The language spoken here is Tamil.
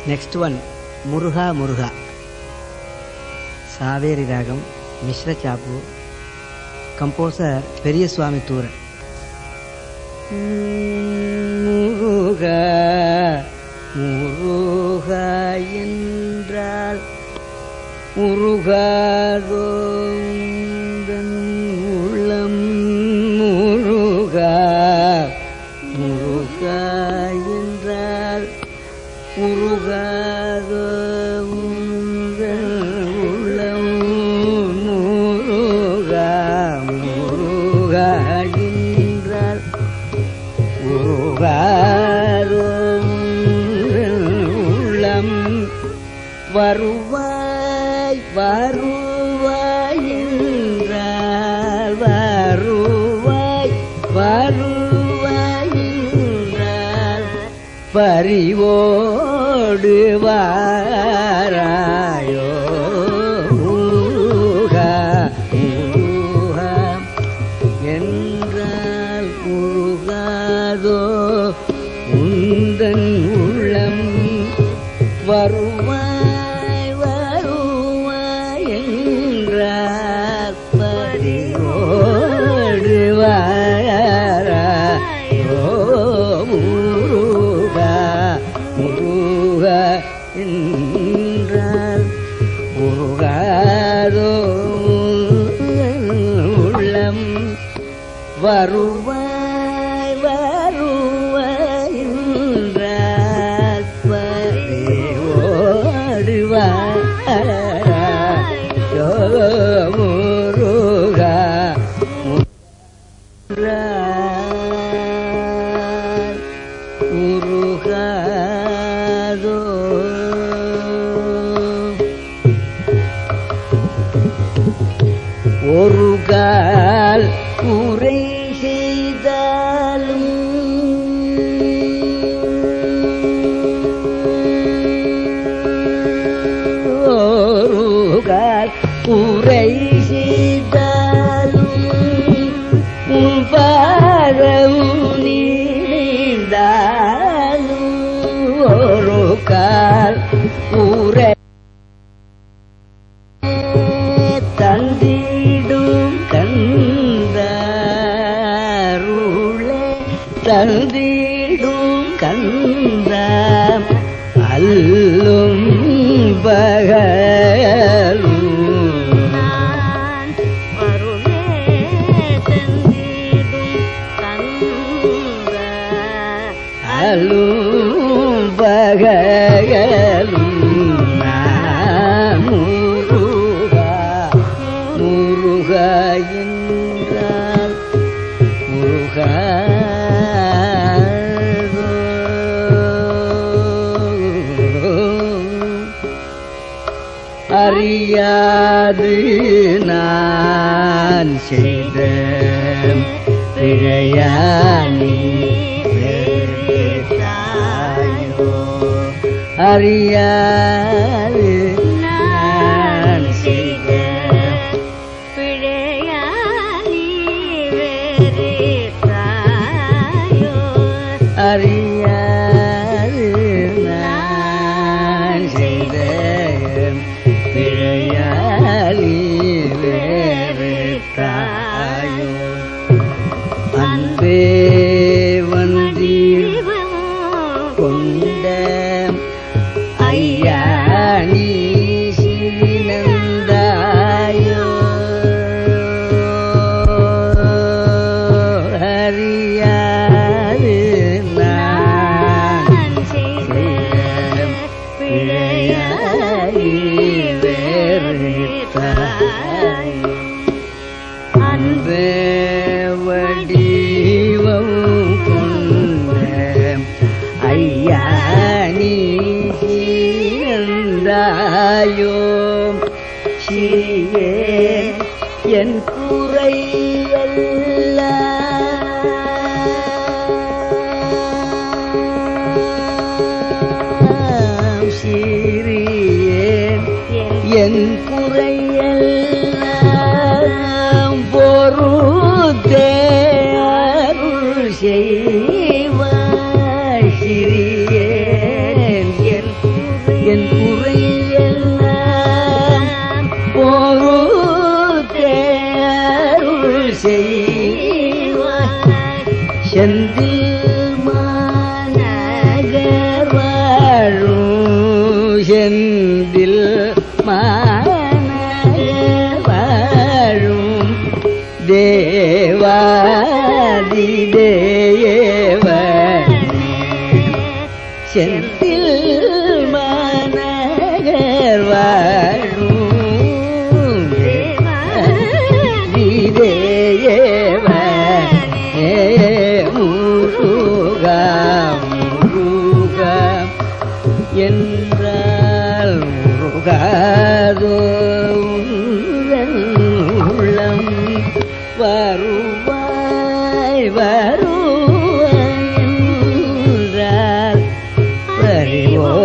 నెక్స్ట్ వన్ మురుగా మురుగా సావేరి రాగం మిశ్ర చాపు కంపోజర్ పెరియస్వామి తూర முருகா முருகா என்றால் முருகாதோ உந்தன் உள்ளம் முருகா முருகா என்றால் முருகாதோ உந்தன் உள்ளம் முருகா முருகா என்றால் உருகாரும் உள்ளம் வருவாய் வருவாய் என்றால் வருவாய் வருவாய் என்றால் பறிவோடு வாராயோ முருகா முருகா என்றால் முருகாதோ உந்தன் உள்ளம் வருவாய் வருவாய் என்றால் பறிவோடு வாராயோ முருகா முருகா என்றால் முருகாதோ உள்ளம் வருவாய் வருவாய் என்றால் பறிவோடு வாராயோ முருகா முருகார் முருகாதோ ஒரு கால் உரை செய்தாலும் ஒரு கால் உரை செய்தாலும் உன் பாதம் நீந்தாலும் ஒரு கால் உரை தந்திடும் கந்தாருளே தந்திடும் கந்த அல்லும் பகலும் நான் வருவே தந்திடும் கந்த அல்லும் பகலும் நான் முருகா முருகா என்றால் முருகா அறியாது நான் செய்த பிழையானி அறியாது நான் செய்த பிழையானி வெறுத்தாயோ அறியாது நான் செய்த பிழையாளி வேறு தாயோ அன்பே வந்தீர் கொண்ட ஐயா நீ சீனந்தாயோ அறியாது நான் செய்த பிழையாளி வேறு தாயோ அன்பே வடிவம் கொண்ட ஐயா நீ சீர்ந்தாயோ சிறியே என் குறையெல்லாம் சிறியேன் என் குறையெல்லாம் பொறுத்தே அருள் செய்வாய் சிறியேன் என் செந்தில் மாநகர் வாழும் தேவாதி தேவனே செந்தில் மாநகர் வாழும் தேவாதி தேவனே முருகா முருகா என்றால் முருகாதோ உந்தன் உள்ளம் வருவாய் வருவாய் என்றால் பறிவோ